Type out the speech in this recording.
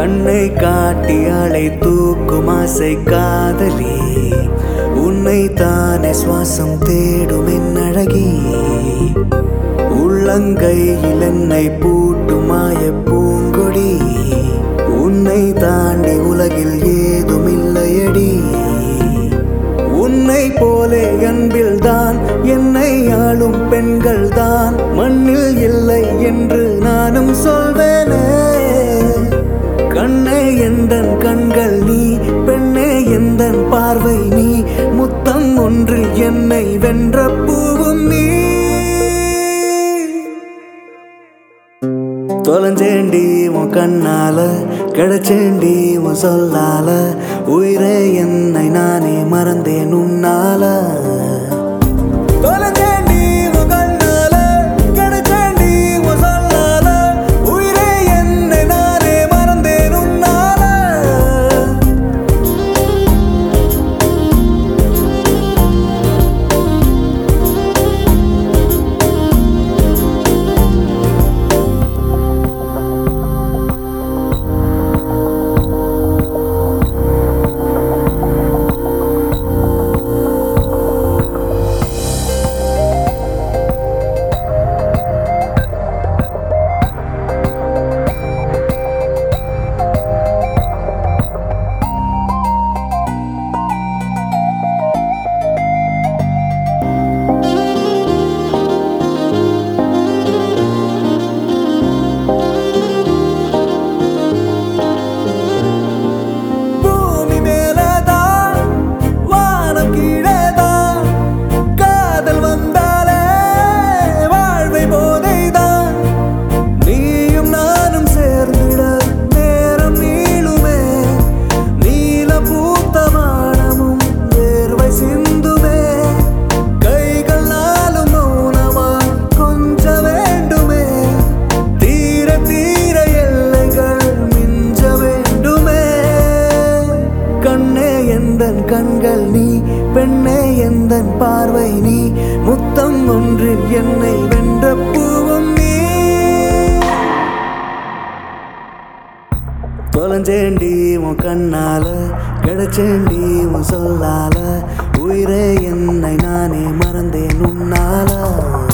கண்ணை காட்டி அலை தூக்கும் ஆசை காதலி உன்னை தானே சுவாசம் தேடும் என் அழகி உள்ளங்கையில் என்னை பூட்டும் மாய பூங்கொடி உன்னை தாண்டி உலகில் ஏதும் இல்லையடி உன்னை போலே அன்பில் தான் என்னை ஆளும் பெண்கள் தான் மண்ணில் இல்லை என்று நானும் சொல்வேனே கண்ணே எந்தன் கண்கள் நீ பெண்ணே எந்தன் பார்வை நீ முத்தம் ஒன்றில் என்னை வென்ற பூவும் நீ தொலைஞ்சேண்டி உன் கண்ணால கிடைச்சேண்டி உன் சொல்லால உயிரே என்னை நானே மறந்தேன் உன்னால தொலைஞ்சேண்டி உன் கண்ணால, கிடைச்சேண்டி உன் சொல்லால, உயிரே என்னை நானே மறந்தேன் உன்னால. பூமி மேலதான் வானம் கீழேதான் காதல் வந்தாலே வாழ்வை போதைதான் நீயும் நானும் சேர்ந்திட நேரம் நீளுமே நீல பூத்த வானமும் வேர்வை சிந்துமே கைகள் நாளும் மௌனமா கொஞ்ச வேண்டுமே தீர தீர எல்லைகள் மிஞ்ச வேண்டுமே கண்ணே எந்தன் கண்கள் நீ பெண்ணே எந்தன் பார்வை நீ முத்தம் ஒன்றில் என்னை வென்ற பூவும் நீ தொலைஞ்சேண்டி உன் கண்ணால கிடைச்சேண்டி உன் சொல்லால உயிரே என்னை நானே மறந்தேன் உன்னால